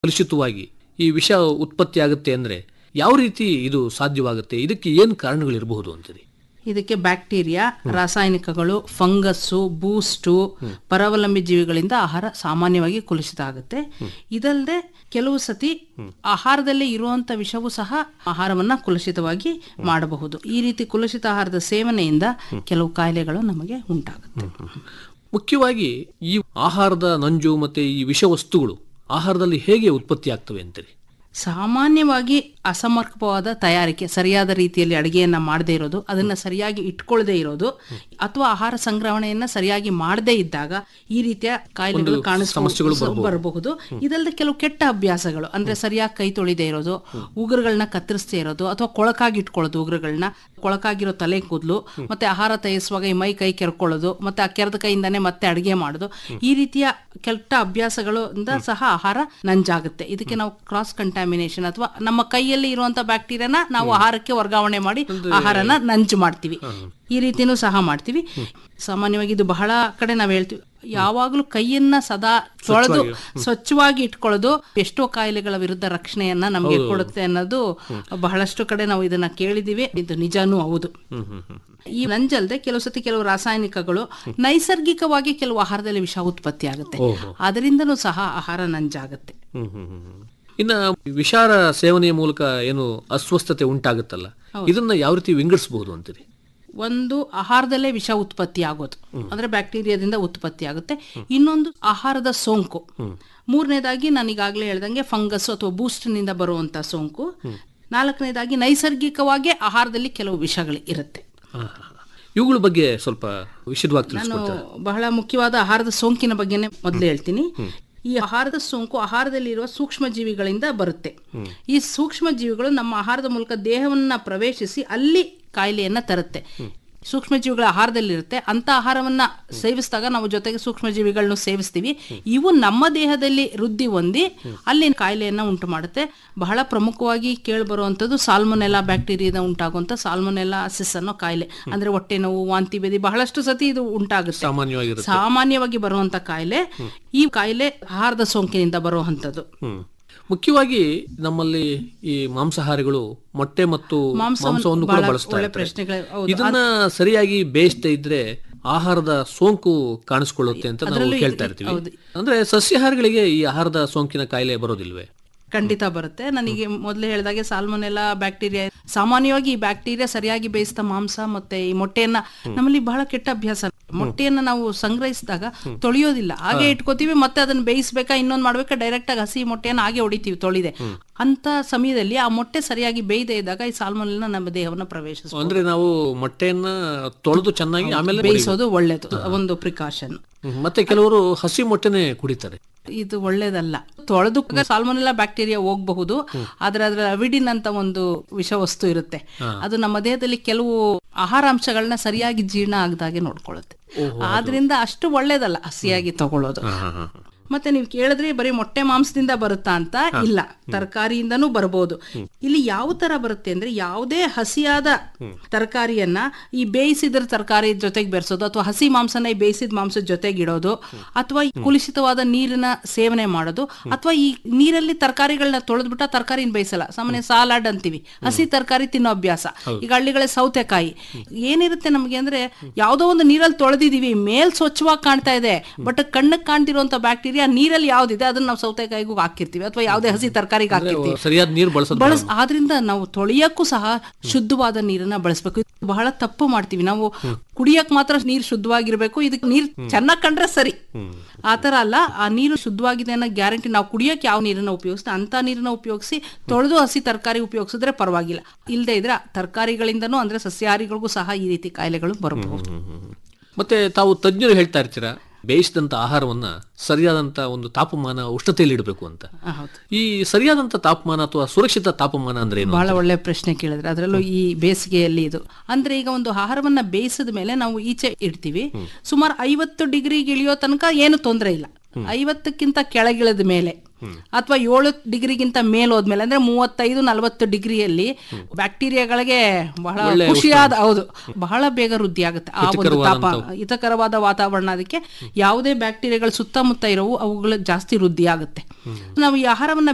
ಕಲುಷಿತವಾಗಿ ಈ ವಿಷ ಉತ್ಪತ್ತಿ ಆಗುತ್ತೆ ಅಂದ್ರೆ ಯಾವ ರೀತಿ ಇದು ಸಾಧ್ಯವಾಗುತ್ತೆ ಇದಕ್ಕೆ ಏನು ಕಾರಣಗಳಿರಬಹುದು ಅಂತೀರಿ ಇದಕ್ಕೆ ಬ್ಯಾಕ್ಟೀರಿಯಾ ರಾಸಾಯನಿಕಗಳು ಫಂಗಸ್ಸು ಬೂಸ್ಟು ಪರಾವಲಂಬಿ ಜೀವಿಗಳಿಂದ ಆಹಾರ ಸಾಮಾನ್ಯವಾಗಿ ಕಲುಷಿತ ಆಗುತ್ತೆ ಇದಲ್ಲದೆ ಕೆಲವು ಸತಿ ಆಹಾರದಲ್ಲಿ ಇರುವಂತ ವಿಷವೂ ಸಹ ಆಹಾರವನ್ನ ಕಲುಷಿತವಾಗಿ ಮಾಡಬಹುದು ಈ ರೀತಿ ಕಲುಷಿತ ಆಹಾರದ ಸೇವನೆಯಿಂದ ಕೆಲವು ಕಾಯಿಲೆಗಳು ನಮಗೆ ಉಂಟಾಗುತ್ತೆ ಮುಖ್ಯವಾಗಿ ಈ ಆಹಾರದ ನಂಜು ಮತ್ತೆ ಈ ವಿಷ ವಸ್ತುಗಳು ಆಹಾರದಲ್ಲಿ ಹೇಗೆ ಉತ್ಪತ್ತಿ ಆಗ್ತವೆ ಅಂತೀರಿ ಸಾಮಾನ್ಯವಾಗಿ ಅಸಮರ್ಪಕವಾದ ತಯಾರಿಕೆ ಸರಿಯಾದ ರೀತಿಯಲ್ಲಿ ಅಡುಗೆಯನ್ನ ಮಾಡದೇ ಇರೋದು ಅದನ್ನ ಸರಿಯಾಗಿ ಇಟ್ಕೊಳ್ಳದೆ ಇರೋದು ಅಥವಾ ಆಹಾರ ಸಂಗ್ರಹಣೆಯನ್ನ ಸರಿಯಾಗಿ ಮಾಡದೇ ಇದ್ದಾಗ ಈ ರೀತಿಯ ಕಾಯಿಲೆಗಳು ಸಮಸ್ಯೆಗಳು ಕಾಣಿಸ್ಕೊಂಡು ಬರಬಹುದು ಇದಲ್ಲದೆ ಕೆಲವು ಕೆಟ್ಟ ಅಭ್ಯಾಸಗಳು ಅಂದ್ರೆ ಸರಿಯಾಗಿ ಕೈ ತೊಳಿದೇ ಇರೋದು ಉಗುರುಗಳನ್ನ ಕತ್ತರಿಸದೇ ಇರೋದು ಅಥವಾ ಕೊಳಕಾಗಿ ಇಟ್ಕೊಳ್ಳೋದು ಉಗುರುಗಳನ್ನ ಕೊಳಕಾಗಿರೋ ತಲೆ ಕೂದಲು ಮತ್ತೆ ಆಹಾರ ತಯಾರಿಸುವಾಗ ಈ ಮೈ ಕೈ ಕೆರ್ಕೊಳ್ಳೋದು ಮತ್ತೆ ಆ ಕೆರೆದ ಕೈಯಿಂದಾನೆ ಮತ್ತೆ ಅಡಿಗೆ ಮಾಡೋದು ಈ ರೀತಿಯ ಕೆಟ್ಟ ಅಭ್ಯಾಸಗಳಿಂದ ಸಹ ಆಹಾರ ನಂಜಾಗುತ್ತೆ ಇದಕ್ಕೆ ನಾವು ಕ್ರಾಸ್ ಕಂಟಾಮಿನೇಷನ್ ಅಥವಾ ನಮ್ಮ ಕೈಯಲ್ಲಿ ಇರುವಂತ ಬ್ಯಾಕ್ಟೀರಿಯಾನ ನಾವು ಆಹಾರಕ್ಕೆ ವರ್ಗಾವಣೆ ಮಾಡಿ ಆಹಾರನ ನಂಜು ಮಾಡ್ತೀವಿ ಈ ರೀತಿನೂ ಸಹ ಮಾಡ್ತೀವಿ ಸಾಮಾನ್ಯವಾಗಿ ಇದು ಬಹಳ ಕಡೆ ನಾವು ಹೇಳ್ತೀವಿ ಯಾವಾಗಲೂ ಕೈಯನ್ನ ಸದಾ ತೊಳೆದು ಸ್ವಚ್ಛವಾಗಿ ಇಟ್ಕೊಳ್ಳೋದು ಎಷ್ಟೋ ಕಾಯಿಲೆಗಳ ವಿರುದ್ಧ ರಕ್ಷಣೆಯನ್ನ ನಮಗೆ ಕೊಡುತ್ತೆ ಅನ್ನೋದು ಬಹಳಷ್ಟು ಕಡೆ ನಾವು ಇದನ್ನ ಕೇಳಿದೀವಿ ಇದು ನಿಜಾನೂ ಹೌದು ಈ ನಂಜಲ್ದೆ ಕೆಲವು ಸತಿ ಕೆಲವು ರಾಸಾಯನಿಕಗಳು ನೈಸರ್ಗಿಕವಾಗಿ ಕೆಲವು ಆಹಾರದಲ್ಲಿ ವಿಷ ಉತ್ಪತ್ತಿ ಆಗುತ್ತೆ ಅದರಿಂದನೂ ಸಹ ಆಹಾರ ನಂಜಾಗುತ್ತೆ ಇನ್ನ ವಿಷಾರ ಸೇವನೆಯ ಮೂಲಕ ಏನು ಅಸ್ವಸ್ಥತೆ ಉಂಟಾಗುತ್ತಲ್ಲ ಇದನ್ನ ಯಾವ ರೀತಿ ವಿಂಗಡಿಸಬಹುದು ಅಂತೀರಿ ಒಂದು ಆಹಾರದಲ್ಲೇ ವಿಷ ಉತ್ಪತ್ತಿ ಆಗೋದು ಅಂದ್ರೆ ಬ್ಯಾಕ್ಟೀರಿಯಾದಿಂದ ಉತ್ಪತ್ತಿ ಆಗುತ್ತೆ ಇನ್ನೊಂದು ಆಹಾರದ ಸೋಂಕು ಮೂರನೇದಾಗಿ ನಾನು ಈಗಾಗಲೇ ಹೇಳ್ದಂಗೆ ಫಂಗಸ್ ಅಥವಾ ಬೂಸ್ಟ್ನಿಂದ ಬರುವಂತ ಸೋಂಕು ನಾಲ್ಕನೇದಾಗಿ ನೈಸರ್ಗಿಕವಾಗಿ ಆಹಾರದಲ್ಲಿ ಕೆಲವು ವಿಷಗಳು ಇರುತ್ತೆ ಹಾ, ಹಾ, ಹಾ. ಇವುಗಳ ಬಗ್ಗೆ ಸ್ವಲ್ಪ ವಿಶದವಾಗಿ ನಾನು ತಿಳಿಸ್ಕೊಡ್ತೀರಾ ಬಹಳ ಮುಖ್ಯವಾದ ಆಹಾರದ ಸೋಂಕಿನ ಬಗ್ಗೆನೇ ಮೊದಲು ಹೇಳ್ತೀನಿ ಈ ಆಹಾರದ ಸೋಂಕು ಆಹಾರದಲ್ಲಿರುವ ಸೂಕ್ಷ್ಮ ಜೀವಿಗಳಿಂದ ಬರುತ್ತೆ ಈ ಸೂಕ್ಷ್ಮ ಜೀವಿಗಳು ನಮ್ಮ ಆಹಾರದ ಮೂಲಕ ದೇಹವನ್ನ ಪ್ರವೇಶಿಸಿ ಅಲ್ಲಿ ಕಾಯಿಲೆಯನ್ನ ತರುತ್ತೆ ಸೂಕ್ಷ್ಮ ಜೀವಿಗಳ ಆಹಾರದಲ್ಲಿರುತ್ತೆ ಅಂತ ಆಹಾರವನ್ನ ಸೇವಿಸಿದಾಗ ನಾವು ಜೊತೆಗೆ ಸೂಕ್ಷ್ಮ ಜೀವಿಗಳನ್ನು ಸೇವಿಸ್ತೀವಿ ಇವು ನಮ್ಮ ದೇಹದಲ್ಲಿ ವೃದ್ಧಿ ಹೊಂದಿ ಅಲ್ಲಿ ಕಾಯಿಲೆಯನ್ನ ಉಂಟು ಮಾಡುತ್ತೆ ಬಹಳ ಪ್ರಮುಖವಾಗಿ ಕೇಳಿಬರುವಂಥದ್ದು ಸಾಲ್ಮೊನೆಲ್ಲಾ ಬ್ಯಾಕ್ಟೀರಿಯಾದ ಉಂಟಾಗುವಂಥ ಸಾಲ್ಮೊನೆಲ್ಲಾ ಅಸಿಸ್ ಅನ್ನೋ ಕಾಯಿಲೆ ಅಂದ್ರೆ ಹೊಟ್ಟೆ ನೋವು ವಾಂತಿ ಭೇದಿ ಬಹಳಷ್ಟು ಸತಿ ಇದು ಉಂಟಾಗುತ್ತೆ ಸಾಮಾನ್ಯವಾಗಿರುತ್ತೆ ಸಾಮಾನ್ಯವಾಗಿ ಬರುವಂತ ಕಾಯಿಲೆ ಈ ಕಾಯಿಲೆ ಆಹಾರದ ಸೋಂಕಿನಿಂದ ಬರುವಂತದ್ದು ಹ್ಮ್ ಮುಖ್ಯವಾಗಿ ನಮ್ಮಲ್ಲಿ ಈ ಮಾಂಸಾಹಾರಿಗಳು ಮೊಟ್ಟೆ ಮತ್ತು ಮಾಂಸವನ್ನು ಕೂಡ ಬಳಸ್ತಾ ಒಳ್ಳೆ ಇರ್ತಾರೆ ಪ್ರಶ್ನೆಗಳು ಹೌದು. ಇದನ್ನ ಸರಿಯಾಗಿ ಬೇಯಿಸದೇ ಇದ್ರೆ ಆಹಾರದ ಸೋಂಕು ಕಾಣಿಸ್ಕೊಳ್ಳುತ್ತೆ ಅಂತ ನಾವು ಕೇಳ್ತಾ ಇರ್ತೀವಿ ಅಂದ್ರೆ ಸಸ್ಯಾಹಾರಿಗಳಿಗೆ ಈ ಆಹಾರದ ಸೋಂಕಿನ ಕಾಯಿಲೆ ಬರೋದಿಲ್ವೇ ಖಂಡಿತ ಬರುತ್ತೆ ನನಗೆ ಮೊದಲೇ ಹೇಳಿದಾಗೆ ಸಾಲ್ಮೊನೆಲ್ಲಾ ಬ್ಯಾಕ್ಟೀರಿಯಾ ಸಾಮಾನ್ಯವಾಗಿ ಈ ಬ್ಯಾಕ್ಟೀರಿಯಾ ಸರಿಯಾಗಿ ಬೇಯಿಸಿದ ಮಾಂಸ ಮತ್ತೆ ಈ ಮೊಟ್ಟೆಯನ್ನ ನಮ್ಮಲ್ಲಿ ಬಹಳ ಕೆಟ್ಟ ಅಭ್ಯಾಸ ಮೊಟ್ಟೆಯನ್ನ ನಾವು ಸಂಗ್ರಹಿಸಿದಾಗ ತೊಳೆಯೋದಿಲ್ಲ ಹಾಗೆ ಇಟ್ಕೋತೀವಿ ಮತ್ತೆ ಅದನ್ನ ಬೇಯಿಸ್ಬೇಕಾ ಇನ್ನೊಂದು ಮಾಡ್ಬೇಕಾ ಡೈರೆಕ್ಟ್ ಆಗಿ ಹಸಿ ಮೊಟ್ಟೆಯನ್ನ ಹಾಗೆ ಹೊಡಿತೀವಿ ತೊಳಿದೆ ಅಂತ ಸಮಯದಲ್ಲಿ ಆ ಮೊಟ್ಟೆ ಸರಿಯಾಗಿ ಬೇಯದೇ ಇದ್ದಾಗ ಈ ಸಾಲ್ಮೊನೆಲ್ಲ ನಮ್ಮ ದೇಹವನ್ನ ಪ್ರವೇಶಿಸ ಅಂದ್ರೆ ನಾವು ಮೊಟ್ಟೆಯನ್ನ ತೊಳೆದು ಚೆನ್ನಾಗಿ ಆಮೇಲೆ ಬೇಯಿಸೋದು ಒಳ್ಳೇದು ಒಂದು ಪ್ರಿಕಾಷನ್ ಹ್ಮ್. ಮತ್ತೆ ಕೆಲವರು ಹಸಿ ಮೊಟ್ಟೆನೆ ಕುಡಿತಾರೆ ಇದು ಒಳ್ಳೇದಲ್ಲ ತೊಳೆದು ಸಾಲ್ಮೊನೆಲ್ಲಾ ಬ್ಯಾಕ್ಟೀರಿಯಾ ಹೋಗಬಹುದು ಆದ್ರೆ ಅದ್ರ ಅವಿಡಿನ್ ಅಂತ ಒಂದು ವಿಷವಸ್ತು ಇರುತ್ತೆ ಅದು ನಮ್ಮ ದೇಹದಲ್ಲಿ ಕೆಲವು ಆಹಾರಾಂಶಗಳನ್ನ ಸರಿಯಾಗಿ ಜೀರ್ಣ ಆಗದಾಗೆ ನೋಡ್ಕೊಳ್ಳುತ್ತೆ ಆದ್ರಿಂದ ಅಷ್ಟು ಒಳ್ಳೇದಲ್ಲ ಹಸಿಯಾಗಿ ತಗೊಳ್ಳೋದು ಹಾ, ಹಾ, ಹಾ. ಮತ್ತೆ ನೀವು ಕೇಳಿದ್ರೆ ಬರೀ ಮೊಟ್ಟೆ ಮಾಂಸದಿಂದ ಬರುತ್ತಾ ಅಂತ ಇಲ್ಲ ತರಕಾರಿಯಿಂದನೂ ಬರಬಹುದು ಇಲ್ಲಿ ಯಾವ ತರ ಬರುತ್ತೆ ಅಂದ್ರೆ ಯಾವುದೇ ಹಸಿಯಾದ ತರಕಾರಿಯನ್ನ ಈ ಬೇಯಿಸಿದ್ರ ತರಕಾರಿ ಜೊತೆಗೆ ಬೆರೆಸೋದು ಅಥವಾ ಹಸಿ ಮಾಂಸನ ಈ ಬೇಯಿಸಿದ ಮಾಂಸದ ಜೊತೆಗೆ ಇಡೋದು ಅಥವಾ ಈ ಕುಲಿಸಿತವಾದ ನೀರಿನ ಸೇವನೆ ಮಾಡೋದು ಅಥವಾ ಈ ನೀರಲ್ಲಿ ತರಕಾರಿಗಳನ್ನ ತೊಳೆದ್ಬಿಟ್ಟ ತರಕಾರಿನ ಬೇಯಿಸಲ್ಲ ಸಾಮಾನ್ಯ ಸಾಲಾಡ್ ಅಂತೀವಿ ಹಸಿ ತರಕಾರಿ ತಿನ್ನೋ ಅಭ್ಯಾಸ ಈಗ ಹಳ್ಳಿಗಳ ಸೌತೆಕಾಯಿ ಏನಿರುತ್ತೆ ನಮಗೆ ಅಂದ್ರೆ ಯಾವ್ದೋ ಒಂದು ನೀರಲ್ಲಿ ತೊಳೆದಿದೀವಿ ಮೇಲ್ ಸ್ವಚ್ಛವಾಗಿ ಕಾಣ್ತಾ ಇದೆ ಬಟ್ ಕಣ್ಣಕ್ಕೆ ಕಾಣ್ತಿರುವಂತ ಬ್ಯಾಕ್ಟೀರಿಯಾ ನೀರಲ್ಲಿ ಯಾವ್ದಿದೆ ಅದನ್ನ ನಾವು ಸೌತೆಕಾಯಿಗೂ ಹಾಕಿರ್ತೀವಿ ಅಥವಾ ಯಾವುದೇ ಹಸಿ ತರಕಾರಿಗೆ ಹಾಕಿರ್ತೀವಿ ಸರಿಯಾದ ನೀರು ಬಳಸೋದು ಬಳಸ್ ಆದ್ರಿಂದ ನಾವು ತೊಳೆಯಕ್ಕೂ ಸಹ ಶುದ್ಧವಾದ ನೀರನ್ನ ಬಳಸಬೇಕು ಬಹಳ ತಪ್ಪು ಮಾಡ್ತೀವಿ ನಾವು ಕುಡಿಯಕ್ ಮಾತ್ರ ನೀರು ಶುದ್ಧವಾಗಿರ್ಬೇಕು ಇದಕ್ಕೆ ನೀರು ಚೆನ್ನಾಗ್ ಕಂಡ್ರೆ ಸರಿ ಆತರ ಅಲ್ಲ ಆ ನೀರು ಶುದ್ಧವಾಗಿದೆ ಅನ್ನೋ ಗ್ಯಾರಂಟಿ ನಾವು ಕುಡಿಯಕ್ಕೆ ಯಾವ ನೀರನ್ನ ಉಪಯೋಗಿಸ್ತಾ ಅಂತ ನೀರನ್ನ ಉಪಯೋಗಿಸಿ ತೊಳೆದು ಹಸಿ ತರಕಾರಿ ಉಪಯೋಗಿಸಿದ್ರೆ ಪರವಾಗಿಲ್ಲ ಇಲ್ಲದೆ ಇದ್ರೆ ತರಕಾರಿಗಳಿಂದನೂ ಅಂದ್ರೆ ಸಸ್ಯಾಹಾರಿಗಳಿಗೂ ಸಹ ಈ ರೀತಿ ಕಾಯಿಲೆಗಳು ಬರಬಹುದು ಮತ್ತೆ ತಾವು ತಜ್ಞರು ಹೇಳ್ತಾ ಇರ್ತೀರಾ ಬೇಯಿಸಿದಂತ ಆಹಾರವನ್ನ ಸರಿಯಾದಂತ ಒಂದು ತಾಪಮಾನ ಉಷ್ಣತೆಯಲ್ಲಿ ಇಡಬೇಕು ಅಂತ ಆ, ಹೌದು ಈ ಸರಿಯಾದಂತ ತಾಪಮಾನ ಅಥವಾ ಸುರಕ್ಷಿತ ತಾಪಮಾನ ಅಂದ್ರೆ ಏನು ಬಹಳ ಒಳ್ಳೆ ಪ್ರಶ್ನೆ ಕೇಳಿದ್ರೆ ಅದರಲ್ಲೂ ಈ ಬೇಸಿಗೆಯಲ್ಲಿ ಇದು ಅಂದ್ರೆ ಈಗ ಒಂದು ಆಹಾರವನ್ನ ಬೇಯಿಸಿದ ಮೇಲೆ ನಾವು ಈಚೆ ಇಡ್ತೀವಿ ಸುಮಾರು ಐವತ್ತು ಡಿಗ್ರಿಗೆ ಇಳಿಯೋ ತನಕ ಏನು ತೊಂದರೆ ಇಲ್ಲ ಐವತ್ತಕ್ಕಿಂತ ಕೆಳಗಿಳಿದ ಮೇಲೆ ಅಥವಾ ಏಳು ಡಿಗ್ರಿಗಿಂತ ಮೇಲ್ ಹೋದ್ಮೇಲೆ ಅಂದ್ರೆ ಮೂವತ್ತೈದು ನಲವತ್ತು ಡಿಗ್ರಿಯಲ್ಲಿ ಬ್ಯಾಕ್ಟೀರಿಯಾಗಳಿಗೆ ಬಹಳ ಖುಷಿಯಾದ ಹೌದು ಬಹಳ ಬೇಗ ವೃದ್ಧಿ ಆಗುತ್ತೆ ಆ ಒಂದು ತಾಪ ಹಿತಕರವಾದ ವಾತಾವರಣ ಅದಕ್ಕೆ ಯಾವುದೇ ಬ್ಯಾಕ್ಟೀರಿಯಾಗಳು ಸುತ್ತಮುತ್ತ ಇರೋವು ಅವುಗಳು ಜಾಸ್ತಿ ವೃದ್ಧಿ ಆಗುತ್ತೆ ನಾವು ಈ ಆಹಾರವನ್ನ